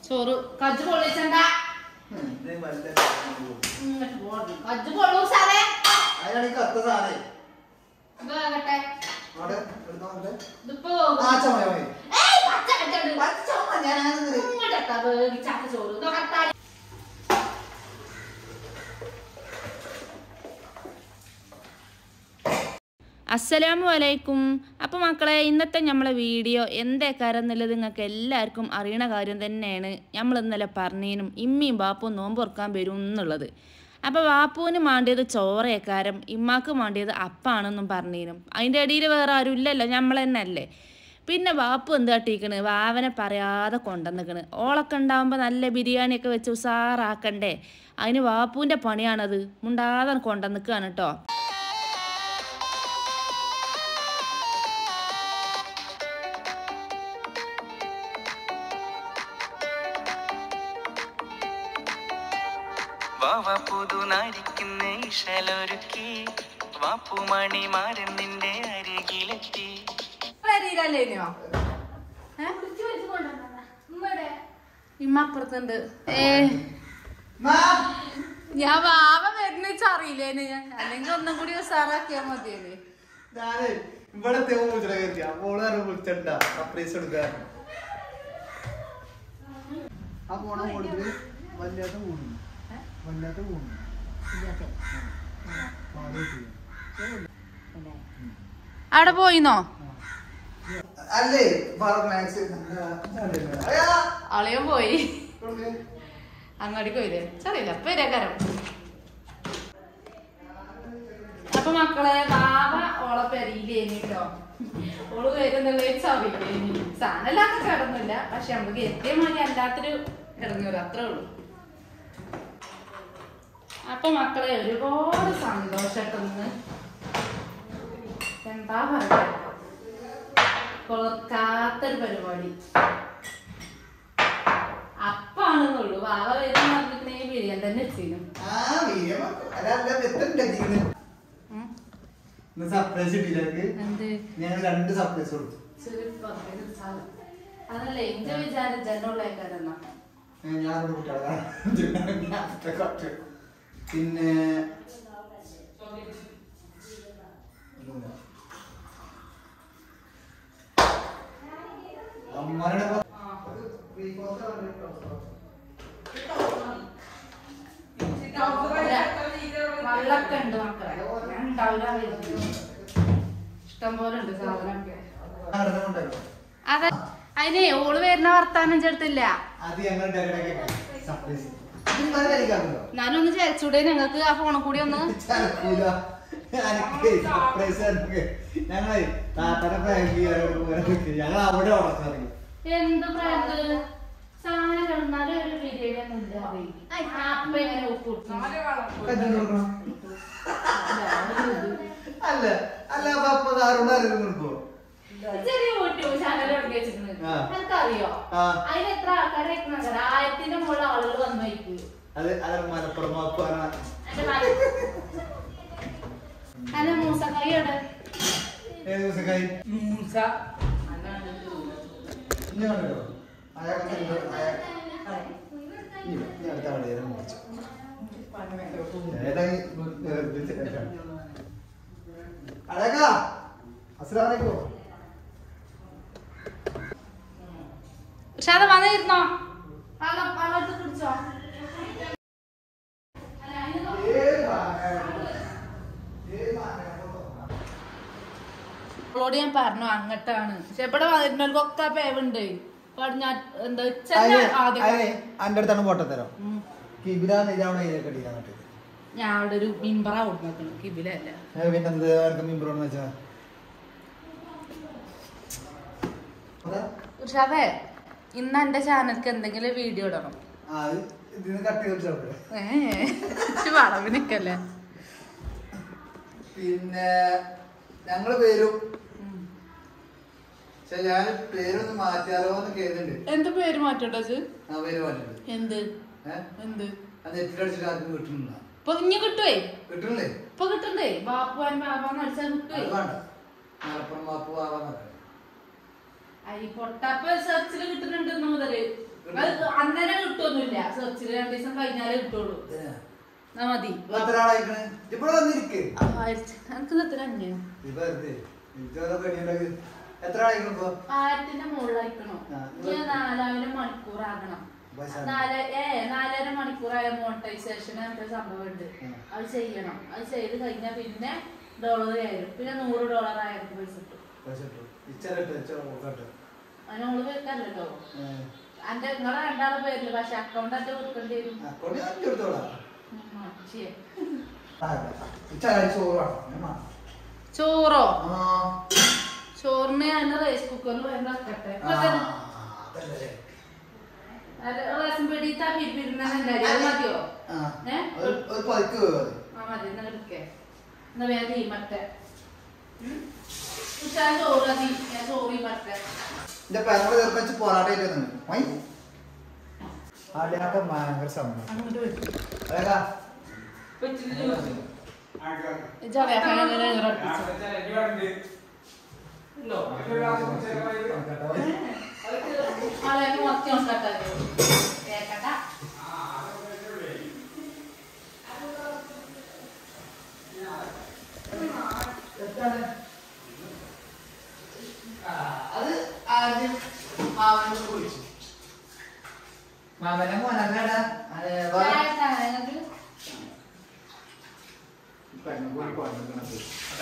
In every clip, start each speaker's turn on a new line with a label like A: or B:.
A: ചോറ് കജ്ജ് പൊള്ളിച്ചണ്ട ഇങ്ങോട്ട് പോരണം. കജ്ജ് പൊള്ളൂ സാറേ
B: അതിനാണ് ഈ കത്ത സാധനം
A: വേകട്ടെ
B: അവിടെ എടുത്തോ അവിടെ.
A: ഇതിപ്പോ
B: ആ ചുമ ചുമ
A: ഏയ് പച്ച കജ്ജുണ്ട്.
B: പച്ച ചുമ ഞാൻ അങ്ങനെ
A: ഇങ്ങോട്ട് ഇട്ടാ വേവിച്ചാത്ത ചോറ് ഇതൊക്കെ ഇട്ടാല്
C: അസ്സലാമു അലൈക്കും അപ്പോൾ മക്കളെ ഇന്നത്തെ നമ്മളെ വീഡിയോ എന്തേക്കാരം എന്നുള്ളത് നിങ്ങൾക്ക് എല്ലാവർക്കും അറിയണ കാര്യം തന്നെയാണ് നമ്മൾ ഇന്നലെ പറഞ്ഞേനും ഇമ്മയും ബാപ്പും നോമ്പ് തുറക്കാൻ വരും എന്നുള്ളത് അപ്പോൾ ബാപ്പുവിന് മാണ്ടിയത് ചോറേക്കാരം ഇമ്മാക്ക് മാണ്ടിയത് അപ്പാണെന്നും പറഞ്ഞേനും അതിൻ്റെ ഇടയിൽ വേറെ ആരും ഇല്ലല്ലോ നമ്മൾ തന്നെ അല്ലേ പിന്നെ ബാപ്പു എന്ത് കാട്ടിക്കണ് വാവനെ പറയാതെ കൊണ്ടുവന്നിക്കണ് ഓളൊക്കെ ഉണ്ടാകുമ്പോൾ നല്ല ബിരിയാണിയൊക്കെ വെച്ച് ഉസാറാക്കണ്ടേ അതിന് ബാപ്പുവിൻ്റെ പണിയാണത് മുണ്ടാതെ കൊണ്ടുവന്നിക്കുകയാണ് കേട്ടോ
D: വാവ പുതുനാരിക്കുന്ന ഇഷലൊരുക്കി വാപ്പുമണിമാരൻ നിന്റെ അരികിലെത്തി
A: വരില്ലല്ലേനോ ഇമ്മ അപ്പുറത്തുണ്ട് ഏ ഞാൻ വാവ വരുന്ന അറിയില്ലേന് ഞാൻ അല്ലെങ്കിൽ ഒന്നും കൂടി ഉസാറാക്കിയാ മതിയല്ലേ
B: ഞാന് ഇവിടെ തേവ് വിളിച്ചിട്ട് കയറ്റി അപ്പോൾ വിളിച്ചിട്ടുണ്ടാ സർപ്രൈസ് എടുക്കാൻ ആ പോണ കൊടുത്ത് വല്ലാത്ത പോകുന്നു വല്ലാത്ത പോകുന്നു
A: അവിടെ പോയിന്നോ
B: അല്ലേ മാക്സ്
A: അളയും പോയി അങ്ങോട്ട് പോയില്ലേ ചെറിയില്ല അപ്പൊ വരാക്കാരം അപ്പൊ മക്കളെ വാവ ഓളെ പെരിയിലേനി കേട്ടോ ഓള് വരുന്നുള്ള ചവിയിലേനി സാധനമല്ലാത്ത കിടന്നില്ല പക്ഷെ നമുക്ക് എത്തിയ മതി അല്ലാത്തൊരു കിടന്നൂല അത്രേ ഉള്ളൂ അപ്പൊ മക്കളെ ഒരുപാട് സന്തോഷട്ടൊന്ന് എന്താ പറയാ കൊളർക്കാത്തൊരു പരിപാടി അപ്പാണെന്നുള്ളൂ വാവ വരും പറഞ്ഞിട്ടുണ്ടെങ്കിൽ ബിരിയാണി തന്നെ വെച്ചിരുന്നു
B: ആ വീരം അതല്ല എത്തുണ്ടാക്കിയിരുന്നു ഇന്ന് സർപ്രൈസ് കിട്ടിയില്ല എനിക്ക്
A: എന്ത്
B: ഞാൻ രണ്ട് സർപ്രൈസ് കൊടുത്തു
A: ചെറിയ പതിനഞ്ച് സാധനം. അതല്ലേ എന്റെ വിചാരം ജനമുള്ളേക്കാരെന്നാ
B: ഏ, ഞാനൊരു കുട്ടികളെ ഞാൻ കുറച്ച് പിന്നെ അമ്മയുടെ
A: വെള്ളമൊക്കെ ഉണ്ട് മക്കളെ ഞാൻ ഉണ്ടാവില്ല വിചാരിക്കുന്നു. ഇഷ്ടം പോലെ ഉണ്ട് സാധനമൊക്കെ അതെ അതിനെ ഓള് വരുന്ന വർത്താനം ചേർത്തില്ല
B: അത് ഞങ്ങൾ സർപ്രൈസ് നിങ്ങൾ കഴിക്കാറുണ്ടോ
A: ഞാനൊന്ന് ചേച്ചൂടെ ഞങ്ങൾക്ക് ആ ഫോണിൽ കൂടി ഒന്ന്
B: ചലക്കൂല എനിക്ക് സർപ്രൈസ് ഞങ്ങളെ താത്തനെ പ്രാങ്ക് ചെയ്യാൻ ഞങ്ങൾ അവിടെ ഉടക്കിറങ്ങി
A: എന്ത് പ്രാന്ത് സാധനം കിടന്നാലും ഒരു ബിരിയാണി ഒന്നും ഇല്ല അപ്പ എങ്ങനെ ഉപ്പ് ഇട്ടു?
B: അല്ല അല്ല അപ്പൊ അപ്പൊ ആരോട് ആരെങ്കിലും കൊടുക്കോ
A: ചെറിയ യൂട്യൂബ് ചാനൽ തുടങ്ങി വെച്ചിട്ടുണ്ട്
B: ആ.
A: എനിക്കറിയോ
B: ആ.
A: അതിന് എത്ര ആൾക്കാരെ അയക്കണത് ആയിരത്തിന്റെ മുകളിൽ ആളുകൾ വന്നു വയ്ക്കും
B: അത് അത് മലപ്പുറം വാപ്പാണ്
A: അല്ല മൂസക്കായി എവിടെ
B: ഏത് ദിവസക്കായി
A: മൂസ
B: ഇനി കണ്ടോ അയാൾക്ക് എന്തോ അയാൾ ഇനി ഇനി അടുത്ത അവിടെ ഏതാ മുറിച്ചു ഏതാ ഈ വെറുതെ ചേട്ടാ. അഴകാ അസ്സലാമലൈക്കും
A: പക്ഷെ അത് വന്നിരുന്നോ വെള്ളം വെള്ളം എടുത്ത് കുടിച്ചോ അല്ല, അതിന്
B: ഏത് ഭാഗമാണ്? ഏത് ഭാഗമാണ്?
A: അവളോട് ഞാൻ പറഞ്ഞു അങ്ങട്ടാണ് പക്ഷെ ഇവിടെ വരുന്നവർക്കൊക്കെ പേവുണ്ട് പടിഞ്ഞാ എന്താ ഉച്ചന്റെ
B: അതിന്
A: ആദ്യം
B: അതിന് അന്റെ അടുത്താണ് പൊട്ടത്തരം
A: ഉം.
B: കിബിരാന്ന് ഇതാണ് ഇതിലേക്ക് അടിക്കാൻ
A: ഞാൻ അവിടെ ഒരു മിമ്പറ കൊടുക്കുന്നു കിബിലല്ല
B: പിന്നെ എന്ത് എനിക്ക് മിമ്പറോന്ന് വെച്ചാ അതാ?
A: പക്ഷെ അതെ ഇന്ന് എന്റെ ചാനലിക്ക് എന്തെങ്കിലും വീഡിയോ ഇടണം
B: ആ, അത് ഇതിന്ന് കട്ട് ചെയ്ത് വെച്ചോട്ടെ.
A: ഏഹ് വളവ് നിക്കല്ലേ
B: പിന്നെ ഞങ്ങള് പേരും പക്ഷെ ഞാൻ പേരൊന്ന് മാറ്റിയാലോ എന്ന് കേൾക്കുന്നുണ്ട്
A: എന്ത് പേര് മാറ്റോട്ടോ ഇത്?
B: ആ പേര് മാറ്റിണ്ട്
A: എന്ത്
B: ഏഹ്
A: എന്ത്
B: അത് നെറ്റിലടിച്ചിട്ട് ആർക്കും കിട്ടുന്നില്ല
A: ഇപ്പൊ ഇനി കിട്ടുവേ
B: കിട്ടണില്ലേ
A: ഇപ്പൊ കിട്ടണ്ടേ ബാപ്പുവാൻ ബാബാന്ന് അടിച്ചാൽ കിട്ടുവേ
B: അത് വേണ്ട മലപ്പുറം മാപ്പ് ആവാൻ
A: ഈ പൊട്ടാപ്പ് സെർച്ചിൽ കിട്ടുന്നുണ്ട് ഇന്ന് മുതല് അത് അന്നേരം കിട്ടുമൊന്നുമില്ല സെർച്ചിൽ രണ്ടു ദിവസം കഴിഞ്ഞാലേ കിട്ടുള്ളൂ എന്നാ മതി
B: എത്ര ആളായിക്കണ് ഇവിടെ വന്നിരിക്ക്
A: ആയിരത്തി എനിക്ക് എത്ര അഞ്ഞോ
B: ഇത് വെറുതെ ഇതുവരെ പണിയുണ്ടെങ്കിൽ എത്ര ആളായിക്കണ് ഇപ്പൊ
A: ആയിരത്തിന്റെ മുകളിലായിക്കണോ
B: ആ.
A: ഞാൻ നാലായിരം മണിക്കൂർ ആകണം
B: ബസ്
A: നാല് ഏ നാലര മണിക്കൂറായ മോണിറ്റൈസേഷൻ ഒരു സംഭവം ഉണ്ട്
B: ആ.
A: അത് ചെയ്യണം അത് ചെയ്ത് കഴിഞ്ഞാൽ പിന്നെ ഡോളർ ആയിരും പിന്നെ നൂറ് ഡോളർ ആയിരം പൈസ കിട്ടും
B: വെച്ചിട്ടു ഇച്ചരട്ട് ചോക്കട്ട്
A: അതിന് നമ്മള് വെക്കല്ലോ എന്റെ നിങ്ങളെ രണ്ടാളുടെ പേരില് പക്ഷെ അക്കൗണ്ട് എന്റെ വെക്കേണ്ടി വരും
B: അക്കൗണ്ട് ഞാൻ എടുത്തോളാം
A: ഉം, മടിച്ചിയെ.
B: ഇച്ചായി ചോറ് വേണം
A: ചോറോ
B: ആ
A: ചോറിന് ഞാൻ റൈസ് കുക്കറിൽ വേണ്ട വെക്കട്ടെ
B: ആ, അതല്ലേ
A: റേഷൻ പിടിത്താ പിരിപ്പിരുന്നല്ലേ അത് മതിയോ
B: ആ
A: ഏ?
B: ഒരു ഒരു പതുക്ക് പോയത്
A: ആ മതി എന്നാ എടുക്കേ എന്നാ വേഗം തീമട്ടെ ഉച്ചാൻ ചോറ് മതി ഞാൻ ചോറ് തീമട്ടെ
B: എന്റെ പേരോട് ചെറുപ്പം പൊറാട്ട ആയിട്ട് വൈ ആടിനൊക്കെ ഭയങ്കര സമയം
A: അങ്ങോട്ട് വരും
B: അതൊക്കെ
A: മലയാളം മൊത്തം ഉണ്ടാക്കാതെ കേക്കട്ട
B: അത് ആദ്യം മാമനെ കുറിച്ചു മാമനെ മോനല്ലടാ പെണ്ണുകൂടി പണിക്കണത്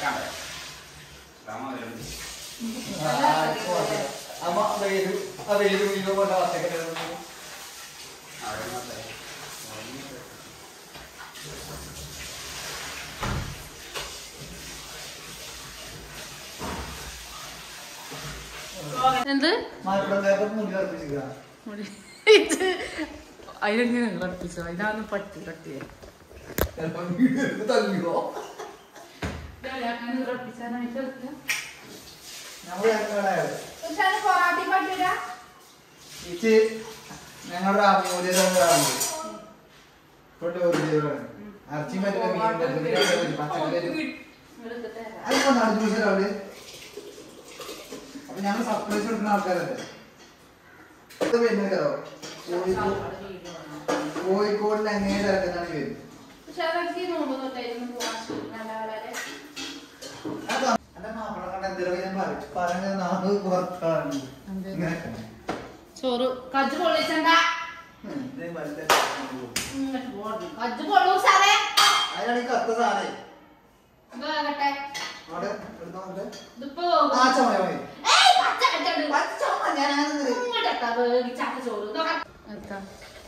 B: അമ്മ വെയില് ആ വെയില് വീണ്ടും കൊണ്ട് ഒറ്റക്കെട്ട്
A: എന്ത്
B: മലപ്പുറം മുടി കറുപ്പിച്ചിരിക്കുക
A: അതിലെങ്ങനെ നിങ്ങൾ അടുപ്പിച്ചോ അതിനാന്ന് പറ്റി കട്ടിയെ
B: ചിലപ്പോ വീട് തങ്ങിയോ നമ്മൾ ഞങ്ങളായത്
A: പൊറാട്ടി പറ്റില്ല
B: ഇച്ച് ഞങ്ങളുടെ അമൂല്യതാണ് കൊണ്ട് വെറുതെയാണ് ഇറച്ചി പറ്റില്ല മീൻ പറ്റില്ല പച്ചക്കറി അതിപ്പോ നാല് ദിവസം അവര് അപ്പൊ ഞങ്ങൾ സർപ്രൈസ് കൊടുക്കുന്ന ആൾക്കാരല്ലേ ഇത് വരുന്നോ കോഴിക്കോടിൽ എങ്ങനെ ഇറങ്ങുന്നതാണ് പേര്
A: പക്ഷെ അതൊക്കെ നോമ്പ് തൊട്ടായിരുന്നു പോവാൻ നല്ല വളരെ
B: അതാ എന്റെ മാപ്പിള കണ്ട എന്തെങ്കിലും ഞാൻ പറയും പറഞ്ഞത് നാട് പുറത്താണ് ഇങ്ങനെ
A: ചോറ് കജ്ജ് പൊള്ളിച്ചണ്ട
B: ഉം, ഇത് വലുത്.
A: ഇങ്ങോട്ട് പോരണം. കജ്ജ് പൊള്ളൂ സാറേ
B: അതിനാണ് ഈ കത്ത സാധനം
A: വേകട്ടെ
B: അവിടെ എടുത്തോ നോക്കട്ടെ.
A: ഇതിപ്പോ
B: ആ ചുമ ചുമ
A: ഏയ് പച്ച കജ്ജുണ്ട്.
B: പച്ചമ ഞാനത്
A: ഇങ്ങോട്ടെത്താ വേവിച്ചാത്ത ചോറ് ഇതൊക്കെ എത്താം.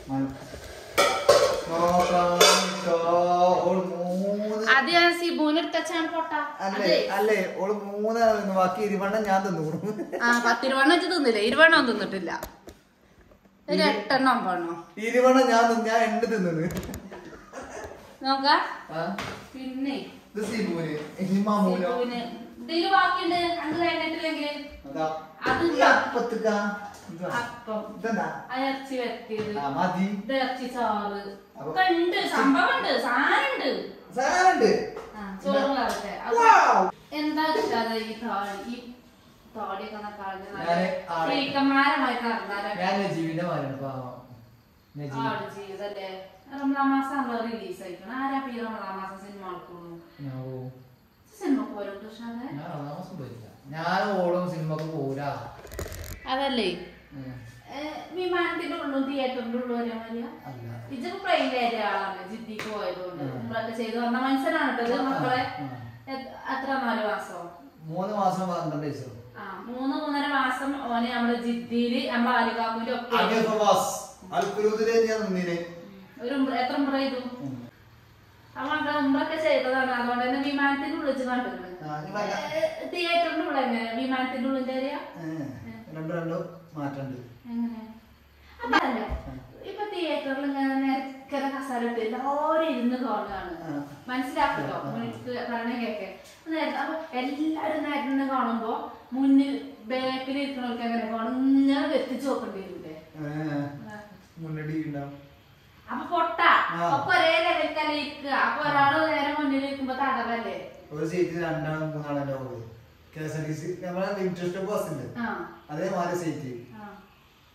B: മൂന്ന്
A: അത് ഞാൻ സിബുവിന് എടുത്തച്ചാണ് പൊട്ട
B: അല്ലേ
A: അതെ
B: അല്ലേ ഓള് മൂന്നാണ് തിന്നു ബാക്കി ഇരുവണ്ണം ഞാൻ തിന്നു
A: ആ പത്തിരുവണ്ണം വെച്ച് തിന്നില്ല ഇരുവണ്ണം തിന്നിട്ടില്ല ഒരു എട്ടെണ്ണം ഒമ്പതെണ്ണോ
B: ഇരുവണ്ണം ഞാൻ തിന്നു ഞാൻ എണ്ട് തിന്നത്
A: നോക്കാം
B: ആ
A: പിന്നെ
B: ഇത് സിബുവിന് ഇനി മാമൂലോ
A: സിബുവിന് ഇതില് ബാക്കിയുണ്ട് അന്ന് കഴിഞ്ഞിട്ടില്ലെങ്കിൽ
B: അതാ
A: അത്
B: ഈ അപ്പത്തുക്ക ഇതാ.
A: അപ്പം
B: ഇതെന്താ
A: ആ ഇറച്ചി വരട്ടിയത്
B: ആ മതി
A: ഇത് ഇറച്ചി ചാറ്
B: അപ്പൊ-
A: ഒക്കെ ഉണ്ട് സംഭവം ഉണ്ട് സാധനം ഉണ്ട്
B: സാറുണ്ട്
A: ആ, ചോറ് വരട്ടെ അപ്പൊ
B: Wow.
A: എന്താ വെച്ചാല് ഈ താടി ഈ താടിയൊക്കെ
B: ഞാന് ആടെ-
A: സ്ത്രീക്കന്മാരമായി നടന്നാലേ
B: ഞാൻ നജീബിന്റെ മകനാണ് പാവം നജീബ്
A: ആട് ജീവിതല്ലേ റമദാൻ മാസം നമ്മൾ റിലീസ് ആയിക്കണം ആരാ പി റമദാൻ മാസം സിനിമ എടുക്കുന്നു
B: ഞാൻ പോവും.
A: സിനിമ പോലും കൃഷ്ണനെ
B: ഞാൻ ഒന്നാം മാസം പോയില്ല ഞാൻ ഓടും സിനിമക്ക് പോരാ
A: അതല്ലേ വിമാനത്തിന്റെ ഉള്ളും തിയേറ്ററിന്റെ ഉള്ളും ഒരേ മാതിരിയാ
B: അല്ല
A: ഇജിപ്പോ ട്രെയിനിലേറെ ആളാണ് ജിദ്ദിക്ക് പോയതുകൊണ്ട്
B: ഉം.
A: നമ്മളൊക്കെ ചെയ്ത് വന്ന മനുഷ്യനാണ് കേട്ടോ ഇത് മക്കളെ
B: ഉം.
A: എ- എത്ര നാല് മാസോ
B: മൂന്ന് മാസം പന്ത്രണ്ട് ദിവസം
A: ആ മൂന്ന് മൂന്നര മാസം ഓനെ നമ്മുടെ ജിദ്ദിയില് നമ്മുടെ ആലികാക്കുവിന്റെ ഒക്കെ
B: അൽക്കുരൂതിലെ ഞാൻ നിന്നിനെ
A: ഒരു ഉംറ- എത്ര ഉംറ ചെയ്തു അപ്പൊ അങ്ങനെ ഉമ്രൊക്കെ ചെയ്തതാണ് അതുകൊണ്ട് തന്നെ വിമാനത്തിന്റെ ഉള്ളിൽ വെച്ച് കണ്ടിരുന്നത്
B: ആ, ഇനി വല്ല-
A: തിയേറ്ററിന്റെ ഉള്ളിൽ എങ്ങനെ വിമാനത്തിന്റെ ഉള്ളിന്റെ ഏരിയ
B: രണ്ടു രണ്ടും മാറ്റണ്ട്
A: എങ്ങനെ അപ്പൊ അല്ല ഇപ്പൊ തിയേറ്ററിൽ ഇങ്ങനെ നിരക്കര കസാര ഇട്ട് എല്ലാവരും ഇരുന്ന് കാണുകയാണ്
B: ആ.
A: മനസ്സിലാക്കട്ടോ
B: ആ, ആ.
A: എനിക്ക് പറയണ കേക്കെ നേരത്തെ അപ്പൊ എല്ലാരും നേരത്തെ കാണുമ്പോ മുന്നിൽ ബാക്കിൽ ഇരിക്കണവർക്ക് എങ്ങനെ കാണും ഇങ്ങനെ വെത്തിച്ച് നോക്കേണ്ടി വരൂലേ
B: മുന്നടി ഉണ്ടാവും
A: അപ്പൊ പൊട്ട
B: ആ.
A: ഒക്കെ ഒരേ ലെവലിക്കല്ലേ ഇരിക്കുക അപ്പൊ ഒരാള് നേരെ മുന്നിൽ ഇരിക്കുമ്പോ തടവല്ലേ
B: ഒരു സീറ്റ് രണ്ടാളും മൂന്നാളെന്റെ പോകും K S R T C നമ്മളെ ലിമിറ്റഡ് ബസ് ഉണ്ട്
A: ആ
B: അതേമാതിരി സീറ്റ്
A: ആ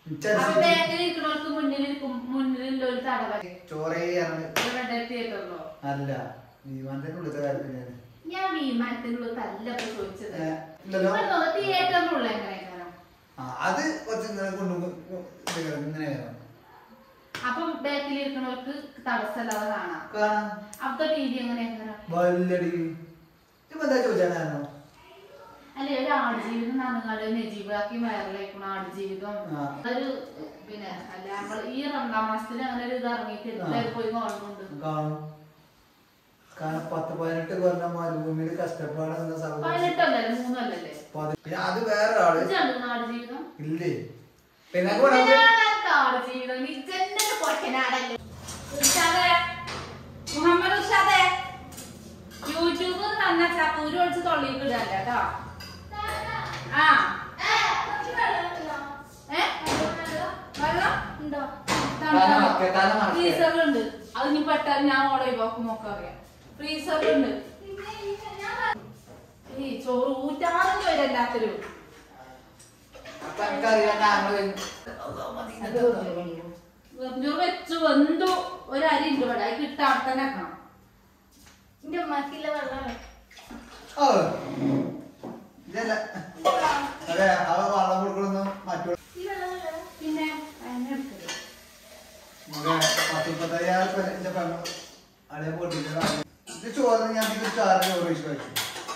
A: അപ്പൊ ബാക്കിൽ ഇരിക്കുന്നവർക്ക് മുന്നിൽ ഇരിക്കും മുന്നിലുള്ള ഒരു തടവ
B: ചോറേ
A: തിയേറ്ററിലോ
B: അല്ല വിമാനത്തിന്റെ ഉള്ളിലത്തെ കാര്യത്തിലാണ്
A: ഞാൻ വിമാനത്തിനുള്ള അല്ല ഇപ്പൊ ചോദിച്ചത്
B: ഏ, ഇല്ലല്ലോ.
A: തിയേറ്ററിലുള്ള എങ്ങനെയാണോ
B: ആ, അത് കുറച്ച് ഇങ്ങനെ കൊണ്ടു ഇങ്ങനെ വരാം
A: അപ്പൊ ബാക്കിൽ ഇരിക്കുന്നവർക്ക് തടസ്സമില്ലാതെ കാണാം
B: കാണാം
A: അപ്പൊ ടി വി എങ്ങനെയാ
B: വല്ലടി ഇപ്പൊ എന്താ ചോദിച്ചാൽ കാരണം
A: അല്ലെ ഒരു ആടുജീവിതം നടന്നാല് നജീബാക്കി വയറിലേക്കണ ആടുജീവിതം
B: ആ.
A: ഒരു പിന്നെ അല്ല നമ്മൾ ഈ രണ്ടാം മാസത്തിൽ അങ്ങനെ ഒരു ഇത് ഇറങ്ങിയിട്ട് എല്ലാവരും പോയി കാണുന്നുണ്ട്
B: കാണും കാരണം പത്ത് പതിനെട്ട് കൊല്ലം മരുഭൂമിയിൽ കഷ്ടപ്പാടുന്ന സൗകര്യം
A: പതിനെട്ടല്ലല്ലേ മൂന്നല്ലല്ലേ
B: പിന്നെ അത് വേറെ ആള്
A: ഇതാണ് ആടുജീവിതം
B: ഇല്ലേ പിന്നെ കൂടെ നമുക്ക്
A: ഇതാണ് ആടുജീവിതം ഇജന്നെ പൊട്ടനാടല്ലേ ഉഷാദേ മുഹമ്മദ് ഉഷാദേ യൂട്യൂബ് നന്ന ചക്കൂര് ഒളിച്ച് തൊള്ളിയിട്ട് ഇടല്ല കേട്ടോ ആ ഏ? വെള്ളം ഉണ്ടോ
B: തല മറക്ക, തല മറക്ക.
A: ഫ്രീസറിലുണ്ട് അത് ഇനി പെട്ടാൽ ഞാൻ ഓടെ ഒഴിവാക്കും ഒക്കെ അറിയാം ഫ്രീസറിലുണ്ട് ഈ ചോറ് ഊറ്റാറും വരല്ലാത്തൊരു
B: അപ്പൊ എനിക്കറിയാം ഞങ്ങള്
A: വെറും വെച്ചു വെന്തു ഒരു അരി ഉണ്ട് ഇവിടെ അത് കിട്ടാൻ തന്നെ വെക്കണം
E: എന്റെ ഉമ്മക്കില്ല വെള്ളമാണ്
B: ഓ ഇതല്ല അതെ അവ വള്ളം കൊടുക്കണമെന്ന് മറ്റു
A: പിന്നെ അതിനെ എടുക്കരുത്
B: പത്ത് മുപ്പത്തയ്യായിരം റുപ്യ എന്റെ പെങ്ങൾ അളിയെ പൊട്ടിച്ചതാണ് ഇത് ചോറിന് ഞാൻ ഇത് ചാറ് ചോറ് വെച്ച് കഴിച്ചു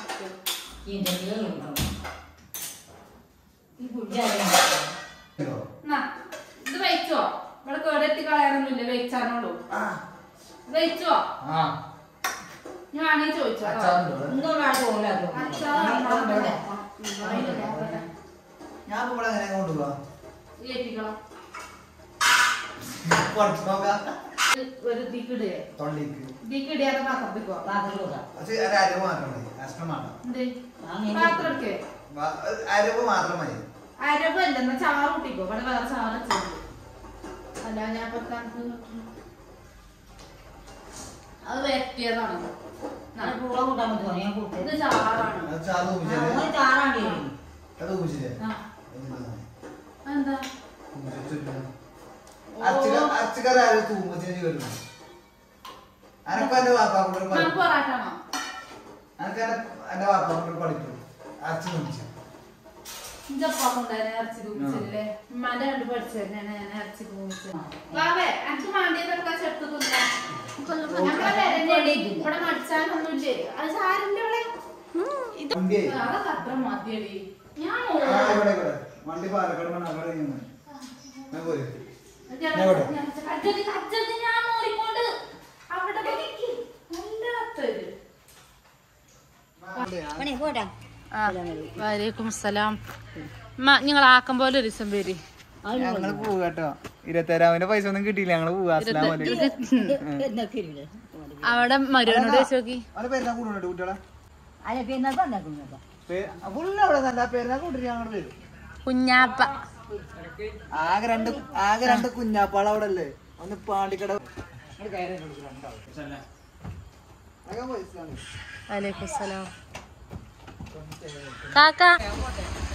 A: എന്നാ, ഇത് വെച്ചോ ഇവിടെ കേടെത്തി കളയാനൊന്നുമില്ല വെച്ചാണോളൂ
B: ആ
A: വെച്ചോ
B: ആ
A: ഞാൻ വേണമെങ്കിൽ ചോദിച്ചോ കേട്ടോ.
B: അച്ചാറുണ്ടോ
A: അച്ചാറ് ഉണ്ടാക്കാൻ നോക്കണം. അതിന് നോക്കട്ടെ.
B: ഞാൻ ഇപ്പൊ ഇവിടെ എങ്ങനെ കൊണ്ടുപോവാ
A: ഏറ്റിക്കണം
B: കുറച്ച് നോക്കാം
A: ഇത് ഒരു ദിക്കിടുകയെ
B: തൊള്ളിക്ക്
A: ദിക്കിടിയാതെ പാത്രത്തിക്കോ
B: പക്ഷെ ഒരു അരവ് മാത്രം മതി കഷ്ണം വേണ്ട
A: എന്ത് പാത്രം എടുക്കേ
B: വ- അരവ് മാത്രം മതി
A: അരവല്ല എന്നാ ചാറ് കൂട്ടിക്കോ ഇവിടെ വേറെ ചാറ് വെച്ചിട്ടുണ്ട് അല്ല ഞാൻ ഇപ്പൊ തണുത്ത് അത് വരട്ടിയതാണ് ഇത് ചാറാണ്
B: അത് ചാറ് ഊമിച്ചല്ലേ അത് ഊമിച്ചില്ലേ
A: ആ എന്താ
B: അച്ചുകറി ആരും തൂമ്പത്തിന് വരുന്നു അനക്ക് എന്റെ വാപ്പാ കൊണ്ട്
A: നമുക്ക്
B: പഠിക്കും
A: പൊറാട്ടാണോ
B: അനക്ക് എന്റെ എന്റെ വാപ്പാ കൊണ്ട് പഠിക്കും അച്ചു തൂമിച്ചു
A: എന്റെ അപ്പ കൊണ്ടുവരാൻ ഇറച്ചി തൂമിച്ചല്ലേ ഉമ്മാന്റെ കണ്ട് പഠിച്ചതന്നെ ഞാൻ ഇറച്ചി തൂമിച്ചത് വാവേ എനിക്ക് മാണ്ടിയതൊക്കെ ചെറുത്ത് തിന്നാ നമ്മളെ വരണ്ടേ ഇവിടെ മടിച്ചാലൊന്നുമില്ലേ അത് സാറിന്റെ ഇവിടെ
B: വണ്ടിയേ
A: അതൊക്കെ അത്ര മതിയടി ഞാൻ
B: ആ, ഇവിടെ ഇവിടെ വണ്ടി പാലക്കാട് മണ്ണ അവിടെ നിന്ന് ഞാൻ പോരെ ഞാൻ ഇവിടെ.
A: കജ്ജതി കജ്ജതി ഞാൻ മോറിക്കൊണ്ട് അവിടെ പോയി വല്ലാത്തൊരു
E: പോട്ടാ
A: വലൈക്കും സലാം നിങ്ങൾ ആക്കം പോലെ ഒരു ദിവസം വരി
B: ഞങ്ങള് പോവുക കേട്ടോ ഇരുപത്തേരാമിന്റെ പൈസ ഒന്നും കിട്ടിയില്ല ഞങ്ങള് പോവുക അസ്ലാം
A: അവിടെ മരുവനോട് വെച്ച് നോക്കി
B: അവരെ പേരുന്ന കൂടുന്നുണ്ട് കുട്ടികളെ
E: അല്ല പിന്നെ ഉണ്ടാക്കുന്നത്
B: ഫുള്ള് അവിടെ നല്ല പേരുന്ന കൂട്ടി ഞങ്ങൾ വരും
A: കുഞ്ഞാപ്പ
B: ആകെ രണ്ട് ആകെ രണ്ട് കുഞ്ഞാപ്പാൾ അവിടെ അല്ലേ ഒന്ന് പാണ്ടിക്കട
A: വലൈക്കും സലാം കാക്ക